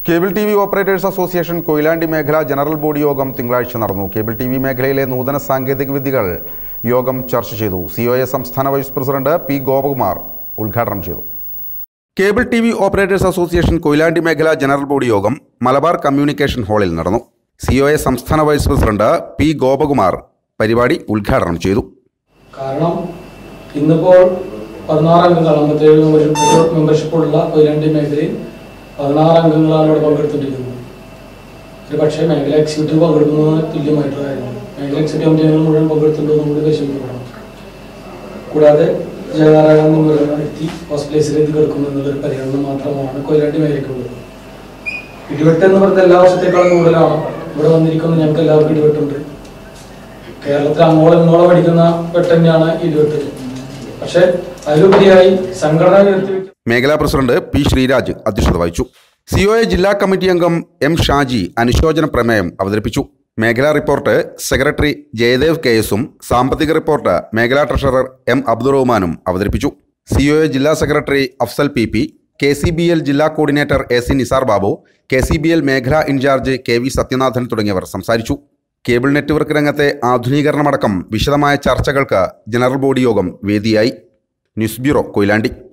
cable T V operators association Koyilandy മേഖല general body യോഗം തിങ്കളാഴ്ച നടന്നു കേബിൾ ടി വി മേഖലയിലെ നൂതന സാങ്കേതിക വിദ്യകൾ യോഗം ചർച്ച ചെയ്തു സി ഒ എ സംസ്ഥാന വൈസ് പ്രസിഡന്റ് പി ഗോപകുമാർ ഉദ്ഘാടനം ചെയ്തു cable T V operators association Koyilandy മേഖല ജനറൽ ബോഡി യോഗം മലബാർ കമ്മ്യൂണിക്കേഷൻ ഹാളിൽ നടന്നു സി ഒ എ സംസ്ഥാന വൈസ് പ്രസിഡന്റ് പി ഗോപകുമാർ പരിപാടി ഉദ്ഘാടനം ചെയ്തു കാരണം ഇന്നിപ്പോൾ പതിനാറ് അംഗങ്ങൾ അമ്പത്തേഴ് മെമ്പർഷിപ്പ് മെമ്പർഷിപ്പുള്ള കൊയിലാണ്ടി മേഖലയിൽ പതിനാറ് അംഗങ്ങളാണ് ഇവിടെ പങ്കെടുത്തുകൊണ്ടിരിക്കുന്നത് ഒരു പക്ഷേ മേഖല എക്സിക്യൂട്ടീവ് പങ്കെടുക്കുന്നതിന് തുല്യമായിട്ടുള്ള കാര്യമാണ് മേഖല എക്സിക്യൂട്ടീവ് കമ്മിറ്റി അംഗങ്ങൾ മുഴുവൻ പങ്കെടുത്തിട്ടുണ്ടെന്നും കൂടി പരിശോധിക്കപ്പെടണം കൂടാതെ ജയനാരായണൻ എന്ന് പറയുന്ന വ്യക്തി ഹോസ്പിറ്റലൈസിലേക്ക് കിടക്കുന്നു എന്നുള്ളൊരു പരിഗണന മാത്രമാണ് കൊയിലാണ്ടി മേഖലയ്ക്കുള്ളത് ഇടിവെട്ട് എന്ന് പറഞ്ഞ എല്ലാ വർഷത്തേക്കാളും കൂടുതലാണ് ഇവിടെ വന്നിരിക്കുന്ന ഞങ്ങൾക്ക് എല്ലാവർക്കും ഇടിവെട്ടുണ്ട് കേരളത്തിൽ അങ്ങോളം ഇങ്ങോളം അടിക്കുന്ന വെട്ട് തന്നെയാണ് ഇടിവെട്ട് പക്ഷെ അതിലുപരിയായി സംഘടന ഉയർത്തിവെക്കുന്ന മേഖലാ പ്രസിഡന്റ് പി ശ്രീരാജ് അധ്യക്ഷത വഹിച്ചു സി ഒ എ ജില്ലാ കമ്മിറ്റി അംഗം എം ഷാജി അനുശോചന പ്രമേയം അവതരിപ്പിച്ചു മേഖലാ റിപ്പോർട്ട് സെക്രട്ടറി ജയദേവ് കെ എസും സാമ്പത്തിക റിപ്പോർട്ട് മേഖലാ ട്രഷറർ എം അബ്ദുറഹ്മാനും അവതരിപ്പിച്ചു സി ഒ എ ജില്ലാ secretary Afsal P P K C B L ജില്ലാ coordinator A C Nisar Babu K C B L മേഖലാ ഇൻചാർജ് കെ വി സത്യനാഥൻ തുടങ്ങിയവർ സംസാരിച്ചു കേബിൾ നെറ്റ്വർക്ക് രംഗത്തെ ആധുനീകരണമടക്കം വിശദമായ ചർച്ചകൾക്ക് ജനറൽ ബോഡി യോഗം വേദിയായി ന്യൂസ് ബ്യൂറോ കൊയിലാണ്ടി